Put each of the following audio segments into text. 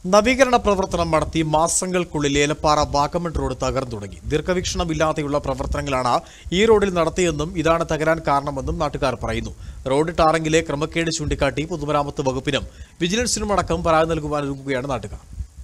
നവീകരണ പ്രവർത്തനം നടത്തി മാസങ്ങൾക്കുള്ളിൽ ഏലപ്പാറ വാഗമൺ റോഡ് തകർന്നു തുടങ്ങി ദീർഘവീക്ഷണമില്ലാതെയുള്ള പ്രവർത്തനങ്ങളാണ് ഈ റോഡിൽ നടത്തിയെന്നും ഇതാണ് തകരാൻ കാരണമെന്നും നാട്ടുകാർ പറയുന്നു റോഡ് ടാറിംഗിലെ ക്രമക്കേട് ചൂണ്ടിക്കാട്ടി പൊതുമരാമത്ത് വകുപ്പിനും വിജിലൻസിനും അടക്കം പരാതി നൽകുവാനൊരുങ്ങുകയാണ് നാട്ടുകാർ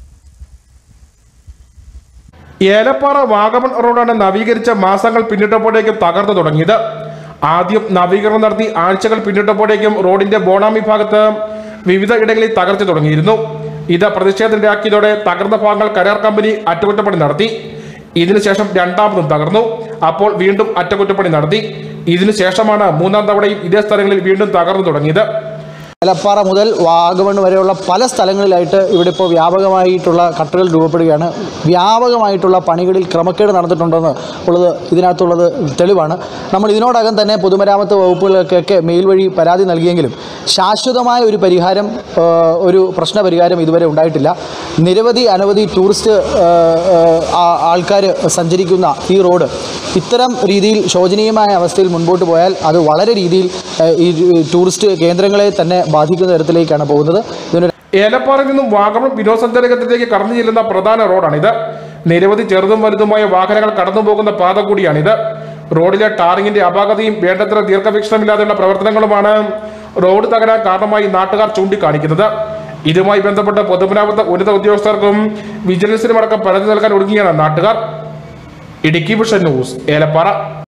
ഏലപ്പാറ വാഗമൺ റോഡാണ് നവീകരിച്ച മാസങ്ങൾ പിന്നിട്ടപ്പോഴേക്കും തകർന്നു തുടങ്ങിയത് ആദ്യം നവീകരണം നടത്തി ആഴ്ചകൾ പിന്നിട്ടപ്പോഴേക്കും റോഡിന്റെ ബോണാമി ഭാഗത്ത് വിവിധ ഇടങ്ങളിൽ തകർച്ച തുടങ്ങിയിരുന്നു ഇത് പ്രതിഷേധത്തിനിടയാക്കിയതോടെ തകർന്ന ഭാഗങ്ങൾ കരാർ കമ്പനി അറ്റകുറ്റപ്പണി നടത്തി ഇതിനുശേഷം രണ്ടാമതും തകർന്നു അപ്പോൾ വീണ്ടും അറ്റകുറ്റപ്പണി നടത്തി ഇതിനുശേഷമാണ് മൂന്നാം തവണയും ഇതേ സ്ഥലങ്ങളിൽ വീണ്ടും തകർന്നു തുടങ്ങിയത് ഏലപ്പാറ മുതൽ വാഗമൺ വരെയുള്ള പല സ്ഥലങ്ങളിലായിട്ട് ഇവിടെ ഇപ്പോൾ വ്യാപകമായിട്ടുള്ള കട്ടുകൾ രൂപപ്പെടുകയാണ് വ്യാപകമായിട്ടുള്ള പണികളിൽ ക്രമക്കേട് നടന്നിട്ടുണ്ടെന്ന് ഉള്ളത് ഇതിനകത്തുള്ളത് തെളിവാണ് നമ്മൾ ഇതിനോടകം തന്നെ പൊതുമരാമത്ത് വകുപ്പുകൾക്കൊക്കെ മെയിൽ വഴി പരാതി നൽകിയെങ്കിലും ശാശ്വതമായ ഒരു പരിഹാരം ആ, ഒരു പ്രശ്ന പരിഹാരം ഇതുവരെ ഉണ്ടായിട്ടില്ല നിരവധി അനവധി ടൂറിസ്റ്റ് ആൾക്കാർ സഞ്ചരിക്കുന്ന ഈ റോഡ് ഇത്തരം രീതിയിൽ ശോചനീയമായ അവസ്ഥയിൽ മുൻപോട്ട് പോയാൽ അത് വളരെ രീതിയിൽ ആ, ഈ ടൂറിസ്റ്റ് കേന്ദ്രങ്ങളെ തന്നെ ബാധിക്കുന്ന തരത്തിലേക്കാണ് പോകുന്നത് ഇതിനൊരു ഏലപ്പാറയിൽ നിന്നും വാഗമൺ വിനോദസഞ്ചാര കേന്ദ്രത്തിലേക്ക് കടന്നു ചെല്ലുന്ന പ്രധാന റോഡാണിത് നിരവധി ചെറുതും വലുതുമായ വാഹനങ്ങൾ കടന്നു പോകുന്ന പാത കൂടിയാണിത് റോഡിലെ ടാറിങ്ങിന്റെ അപാകതയും വേണ്ടത്ര ദീർഘവീക്ഷണമില്ലാതെയുള്ള പ്രവർത്തനങ്ങളുമാണ് റോഡ് തകരാൻ കാരണമായി നാട്ടുകാർ ചൂണ്ടിക്കാണിക്കുന്നത് ഇതുമായി ബന്ധപ്പെട്ട് പൊതുമരാമത്ത് ഉന്നത ഉദ്യോഗസ്ഥർക്കും വിജിലൻസിനും അടക്കം പരാതി നൽകാൻ ഒടുങ്ങിയാണ് നാട്ടുകാർ ഇടുക്കി വിഷൻ ന്യൂസ് ഏലപ്പാറ